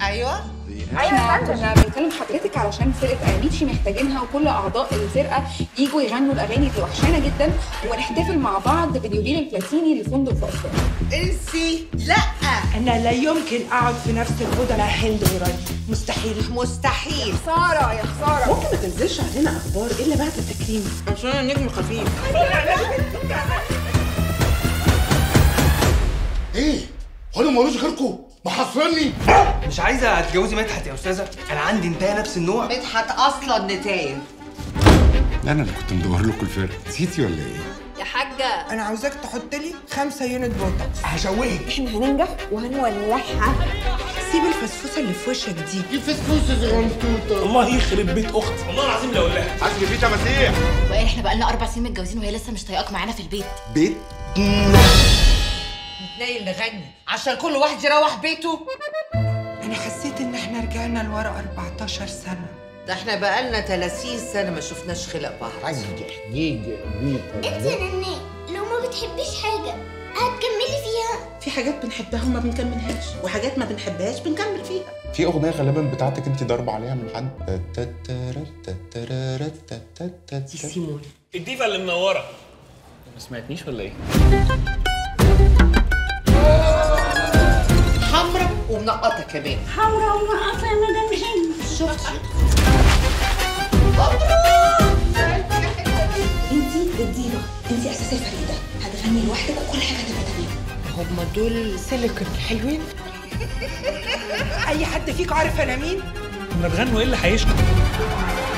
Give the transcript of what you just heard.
ايوه احنا كنا بنكلم حضرتك علشان فرقه اياميتشي محتاجينها وكل اعضاء الفرقه يجوا يغنوا الاغاني اللي وحشانا جدا ونحتفل مع بعض باليوبيل البلاتيني لفندق في اسوان انسي لا انا لا يمكن اقعد في نفس الاوضه مع هند وراي مستحيل مستحيل خساره يا خساره ممكن ما تنزلش علينا اخبار الا بعد التكريم عشان انا نجم خفيف ايه هو انا مالوش غيركم محصرني مش عايزه تتجوزي مدحت يا استاذه انا عندي انتهى نفس النوع مدحت اصلا نتايه انا اللي كنت مدور لكم الفرقه نسيتي ولا ايه يا حاجه انا عاوزاك تحط لي خمسة يونت بوتوكس هشوهك احنا هننجح وهنولعها سيب الفسفوسه اللي في وشك دي دي فسفوسه صغنطوطه الله يخرب بيت اختي والله العظيم لو قلها عزمي في تماسيح وإيه احنا بقالنا اربع سنين متجوزين وهي لسه مش طايقاك معانا في البيت بيت نتنيل نغني عشان كل واحد يروح بيته انا حسيت ان احنا رجعنا لورا 14 سنه ده احنا بقالنا 30 سنه ما شفناش خلق بعض حاجه جيجا بيتا انت يا نني لو ما بتحبيش حاجة هتكملي فيها في حاجات بنحبها وما بنكملهاش وحاجات ما بنحبهاش بنكمل فيها في اغنيه غالبا بتاعتك انت ضاربه عليها من حد دي سيمون الديفا اللي منوره ما سمعتنيش ولا ايه حمرا ومنقطه كمان حمرا ومقطع يا مدام هند شفتي انت الديفا انت اساس الفريق ده هتغني لوحدك وكل حاجه هتبقى تمام هما دول سيليكون حلوين اي حد فيكم عارف انا مين ما تغنوا ايه اللي هيشكي